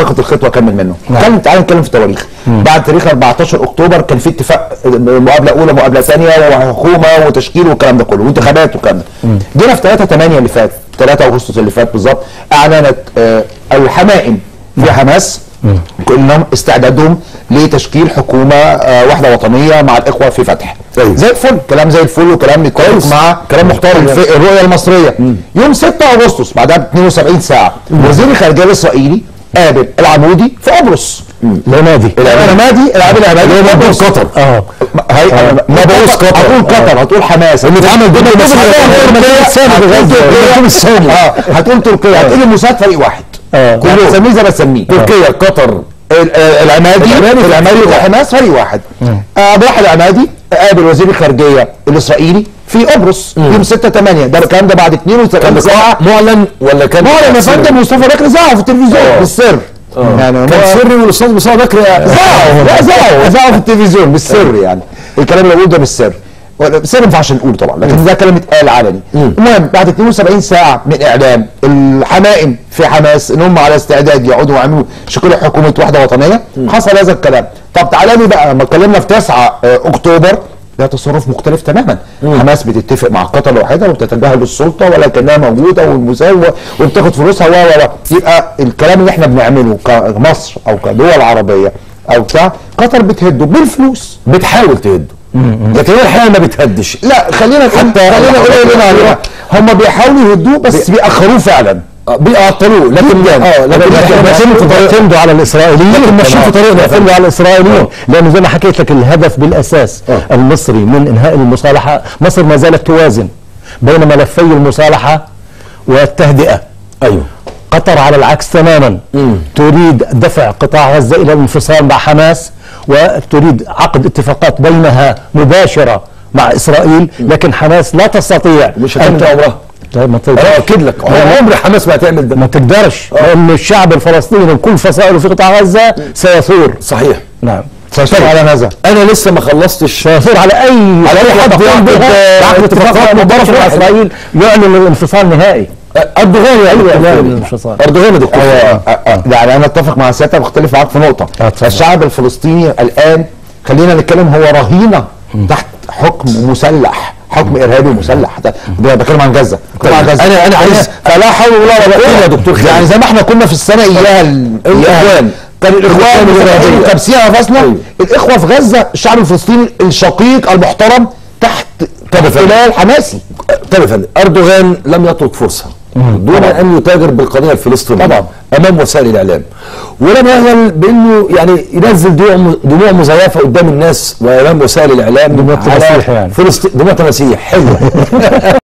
التقط الخيط واكمل منه نعم. تعال نتكلم في التواريخ بعد تاريخ 14 اكتوبر كان في اتفاق مقابله اولى مقابله ثانيه وحكومه وتشكيل والكلام ده كله وانتخابات والكلام ده جينا في 3 8 اللي فات 3 اغسطس اللي فات بالظبط اعلنت آه الحمائم في حماس كلهم استعدادهم لتشكيل حكومه آه واحده وطنيه مع الاخوه في فتح طيب. زي الفل كلام زي الفل وكلام كويس مع كلام محترم في الرؤيه المصريه مم. يوم 6 اغسطس بعدها ب 72 ساعه وزير الخارجيه الاسرائيلي قابل العمودي في قبرص العمادي العمادي العمادي العمادي اللي هو مبعوث قطر اه هي مبعوث قطر هتقول قطر هتقول حماس اللي اتعمل ضد المساعدة اه هتقول تركيا هتقول الموساد فريق واحد اه كله تسميه زي ما تسميه تركيا قطر العمادي العمادي وحماس فريق واحد ابو واحد العمادي قابل وزير الخارجيه الاسرائيلي في قبرص يوم 6 8 ده الكلام ده بعد 72 ساعه معلن ولا كان معلن يا فندم مصطفى بكري ذاعه في التلفزيون بالسر يعني كان سري والاستاذ مصطفى بكري ذاعه لا ذاعه ذاعه في التلفزيون بالسر يعني الكلام اللي بقوله ده بالسر بس ما ينفعش نقول طبعا لكن ده كلام اتقال علني المهم بعد 72 ساعه من اعلان الحمائم في حماس ان هم على استعداد يقعدوا ويعملوا شكل حكومه وحده وطنيه حصل هذا الكلام طب تعالى لي بقى لما اتكلمنا في 9 اكتوبر ده تصرف مختلف تماما مم. حماس بتتفق مع قطر لوحدها وبتتجاهل السلطه ولكنها موجوده والمساواه وبتاخد فلوسها و و يبقى الكلام اللي احنا بنعمله كمصر او كدول عربيه او بتاع قطر بتهده بالفلوس بتحاول تهده لكن هي الحقيقه ما بتهدش لا خلينا حتى خلينا نقول عليها هم بيحاولوا يهدوه بس بيأخروه فعلا بيعطلوه لكن اه لكن احنا ماشيين في طريق على الاسرائيليين لكن ماشيين في طريق نعتمدوا على الاسرائيليين لانه زي ما حكيت لك الهدف بالاساس آه. المصري من انهاء المصالحه مصر ما زالت توازن بين ملفي المصالحه والتهدئه ايوه قطر على العكس تماما مم. تريد دفع قطاع غزه الى الانفصال مع حماس وتريد عقد اتفاقات بينها مباشره مع اسرائيل لكن حماس لا تستطيع مش هتعمل عمرها لا ما تقدرش انا اكد لك عمر حماس ما هتعمل ده ما تقدرش لان الشعب الفلسطيني بكل فصائله في قطاع غزه سيثور صحيح نعم سيطر على هذا انا لسه ما خلصتش سيثور على اي على أي حد يعقد يعقد اتفاقات مباشره مع اسرائيل يعلن الانفصال نهائي اردوغان ايوه يعني يعلن الانفصال اردوغان يا دكتور يعني انا اتفق مع سيادتك واختلف معاك في نقطه اتفضل. الشعب الفلسطيني الان خلينا نتكلم هو رهينه تحت حكم مسلح حكم ارهابي مسلح ده ده بتكلم عن غزه بتكلم عن غزه أنا- أنا عايز- فلا حول ولا قوه يا دكتور خالد. يعني زي ما احنا كنا في السنه اياها ال- الإخوان. كان الاخوان الإرهابية. كبسيها فاصله الاخوه في غزه الشعب الفلسطيني الشقيق المحترم تحت احتلال حماسي طيب يا فندم اردوغان لم يترك فرصه دون طبعاً. ان يتاجر بالقضيه الفلسطينيه طبعاً. امام وسائل الاعلام ولم يغل بانه يعني ينزل دموع دموع مزيفه قدام الناس وامام وسائل الاعلام دموع على تماسيح يعني. فلسطين دموع تماسيح حلوه